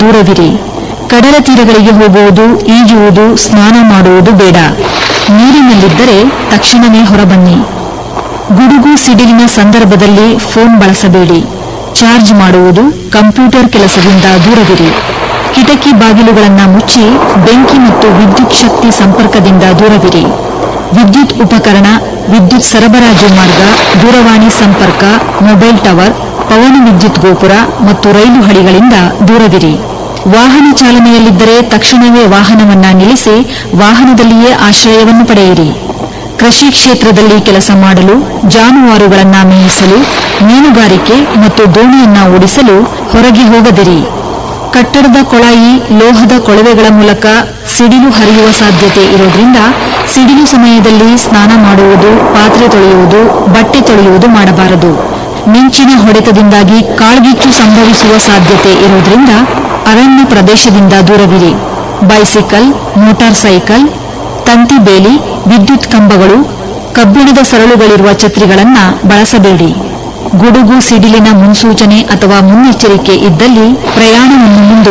ದೂರವಿರಿ ಕಡಲ ತೀರಗಳಿಗೆ ಹೋಗುವುದು ಈಜುವುದು ಸ್ನಾನ ಮಾಡುವುದು ಬೇಡ ನೀರಿನಲ್ಲಿದ್ದರೆ ತಕ್ಷಣವೇ ಹೊರಬನ್ನಿ ಗುಡುಗು ಸಿಡಿಲಿನ ಸಂದರ್ಭದಲ್ಲಿ ಫೋನ್ ಬಳಸಬೇಡಿ ಚಾರ್ಜ್ ಮಾಡುವುದು ಕಂಪ್ಯೂಟರ್ ಕೆಲಸದಿಂದ ದೂರವಿರಿ ಕಿಟಕಿ ಬಾಗಿಲುಗಳನ್ನು ಮುಚ್ಚಿ ಬೆಂಕಿ ಮತ್ತು ವಿದ್ಯುತ್ ಶಕ್ತಿ ಸಂಪರ್ಕದಿಂದ ದೂರವಿರಿ ವಿದ್ಯುತ್ ಉಪಕರಣ ವಿದ್ಯುತ್ ಸರಬರಾಜು ಮಾರ್ಗ ದೂರವಾಣಿ ಸಂಪರ್ಕ ಮೊಬೈಲ್ ಟವರ್ ಪವನ ವಿದ್ಯುತ್ ಗೋಪುರ ಮತ್ತು ರೈಲು ಹಳಿಗಳಿಂದ ದೂರವಿರಿ ವಾಹನ ಚಾಲನೆಯಲ್ಲಿದ್ದರೆ ತಕ್ಷಣವೇ ವಾಹನವನ್ನ ನಿಲ್ಲಿಸಿ ವಾಹನದಲ್ಲಿಯೇ ಆಶ್ರಯವನ್ನು ಪಡೆಯಿರಿ ಕೃಷಿ ಕ್ಷೇತ್ರದಲ್ಲಿ ಕೆಲಸ ಮಾಡಲು ಜಾನುವಾರುಗಳನ್ನ ಮೇಯಿಸಲು ಮೀನುಗಾರಿಕೆ ಮತ್ತು ದೋಣಿಯನ್ನ ಓಡಿಸಲು ಹೊರಗೆ ಹೋಗದಿರಿ ಕಟ್ಟಡದ ಕೊಳಾಯಿ ಲೋಹದ ಕೊಳವೆಗಳ ಮೂಲಕ ಸಿಡಿಲು ಹರಿಯುವ ಸಾಧ್ಯತೆ ಇರೋದ್ರಿಂದ ಸಿಡಿಲು ಸಮಯದಲ್ಲಿ ಸ್ನಾನ ಮಾಡುವುದು ಪಾತ್ರೆ ತೊಳೆಯುವುದು ಬಟ್ಟೆ ತೊಳೆಯುವುದು ಮಾಡಬಾರದು ಮಿಂಚಿನ ಹೊಡೆತದಿಂದಾಗಿ ಕಾಳ್ಗಿಚ್ಚು ಸಂಭವಿಸುವ ಸಾಧ್ಯತೆ ಇರೋದ್ರಿಂದ ಅರಣ್ಯ ಪ್ರದೇಶದಿಂದ ದೂರವಿರಿ ಬೈಸಿಕಲ್ ಮೋಟಾರ್ ಸೈಕಲ್ ತಂತಿ ಬೇಲಿ ವಿದ್ಯುತ್ ಕಂಬಗಳು ಕಬ್ಬಿಣದ ಸರಳುಗಳಿರುವ ಛತ್ರಿಗಳನ್ನ ಬಳಸಬೇಡಿ ಗುಡುಗು ಸಿಡಿಲಿನ ಮುನ್ಸೂಚನೆ ಅಥವಾ ಮುನ್ನೆಚ್ಚರಿಕೆ ಇದ್ದಲ್ಲಿ ಪ್ರಯಾಣವನ್ನು ಮುಂದೂಡಿ